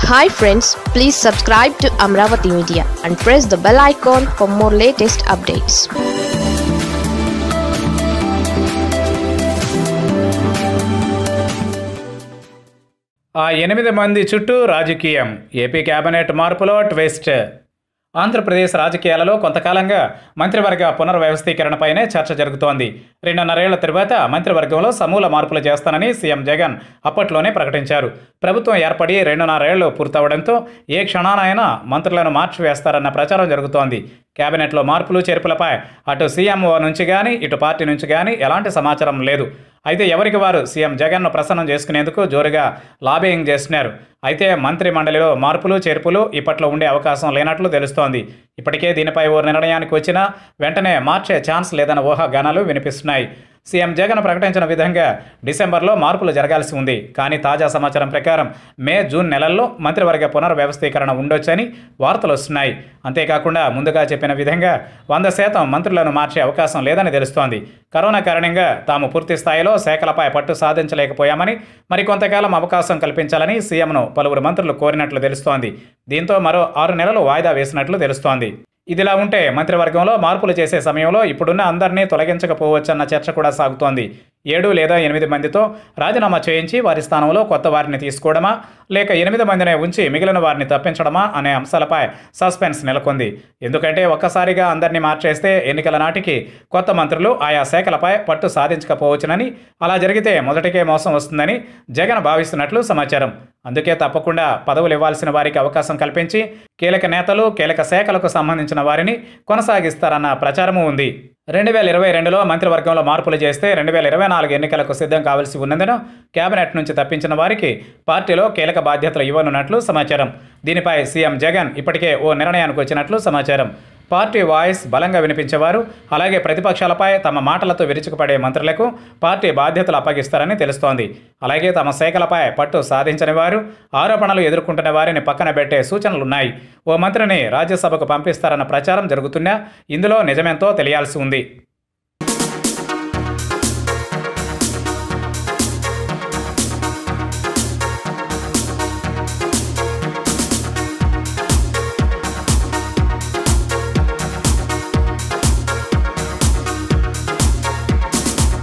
hi friends please subscribe to Amaravati Media and press the bell icon for more latest updates ఆ ఎనిమిది మంది చుట్టూ రాజకీయం ఏపీ కేబినెట్ మార్పులో ట్విస్ట్ ఆంధ్రప్రదేశ్ రాజకీయాలలో కొంతకాలంగా మంత్రివర్గ పునర్వ్యవస్థీకరణపైనే చర్చ జరుగుతోంది రెండున్నరేళ్ల తర్వాత మంత్రివర్గంలో సమూల మార్పులు చేస్తానని సీఎం జగన్ అప్పట్లోనే ప్రకటించారు ప్రభుత్వం ఏర్పడి రెండున్నరేళ్లు పూర్తవడంతో ఏ క్షణానైనా మంత్రులను మార్చివేస్తారన్న ప్రచారం జరుగుతోంది కేబినెట్లో మార్పులు చేర్పులపై అటు సీఎంఓ నుంచి కానీ ఇటు పార్టీ నుంచి కానీ ఎలాంటి సమాచారం లేదు అయితే ఎవరికి వారు సీఎం జగన్ను ప్రసన్నం చేసుకునేందుకు జోరుగా లాబింగ్ చేస్తున్నారు అయితే మంత్రి మండలిలో మార్పులు చేర్పులు ఇప్పట్లో ఉండే అవకాశం లేనట్లు తెలుస్తోంది ఇప్పటికే దీనిపై ఓ నిర్ణయానికి వచ్చినా వెంటనే మార్చే ఛాన్స్ లేదన్న ఊహాగానాలు వినిపిస్తున్నాయి సీఎం జగన్ ప్రకటించిన విధంగా డిసెంబర్లో మార్పులు జరగాల్సి ఉంది కానీ తాజా సమాచారం ప్రకారం మే జూన్ నెలల్లో మంత్రివర్గ పునర్వ్యవస్థీకరణ ఉండొచ్చని వార్తలు వస్తున్నాయి అంతేకాకుండా ముందుగా చెప్పిన విధంగా వంద శాతం మంత్రులను మార్చే అవకాశం లేదని తెలుస్తోంది కరోనా కారణంగా తాము పూర్తి స్థాయిలో శాఖలపై పట్టు సాధించలేకపోయామని మరికొంతకాలం అవకాశం కల్పించాలని సీఎంను పలువురు మంత్రులు కోరినట్లు తెలుస్తోంది దీంతో మరో ఆరు నెలలు వాయిదా వేసినట్లు తెలుస్తోంది ఇదిలా ఉంటే మంత్రివర్గంలో మార్పులు చేసే సమయంలో ఇప్పుడున్న అందరినీ తొలగించకపోవచ్చన్న చర్చ కూడా సాగుతోంది ఏడు లేదా ఎనిమిది మందితో రాజీనామా చేయించి వారి స్థానంలో కొత్త వారిని తీసుకోవడమా లేక ఎనిమిది మందినే ఉంచి మిగిలిన వారిని తప్పించడమా అనే అంశాలపై సస్పెన్స్ నెలకొంది ఎందుకంటే ఒక్కసారిగా అందరినీ మార్చేస్తే ఎన్నికల నాటికి కొత్త మంత్రులు ఆయా శాఖలపై పట్టు సాధించకపోవచ్చునని అలా జరిగితే మొదటికే మోసం వస్తుందని జగన్ భావిస్తున్నట్లు సమాచారం అందుకే తప్పకుండా పదవులు ఇవ్వాల్సిన వారికి అవకాశం కల్పించి కీలక నేతలు కీలక శాఖలకు సంబంధించిన వారిని కొనసాగిస్తారన్న ప్రచారము ఉంది రెండు వేల ఇరవై రెండులో మంత్రివర్గంలో మార్పులు చేస్తే రెండు వేల ఇరవై నాలుగు ఎన్నికలకు సిద్ధం కావాల్సి ఉన్నందున కేబినెట్ నుంచి తప్పించిన వారికి పార్టీలో కీలక బాధ్యతలు ఇవ్వనున్నట్లు సమాచారం దీనిపై సీఎం జగన్ ఇప్పటికే ఓ నిర్ణయానికి వచ్చినట్లు సమాచారం పార్టీ వాయిస్ బలంగా వినిపించేవారు అలాగే ప్రతిపక్షాలపై తమ మాటలతో విరుచుకుపడే మంత్రులకు పార్టీ బాధ్యతలు అప్పగిస్తారని తెలుస్తోంది అలాగే తమ శాఖలపై పట్టు సాధించని వారు ఆరోపణలు ఎదుర్కొంటున్న వారిని పక్కన పెట్టే సూచనలున్నాయి ఓ మంత్రిని రాజ్యసభకు పంపిస్తారన్న ప్రచారం జరుగుతున్నా ఇందులో నిజమేంతో తెలియాల్సి ఉంది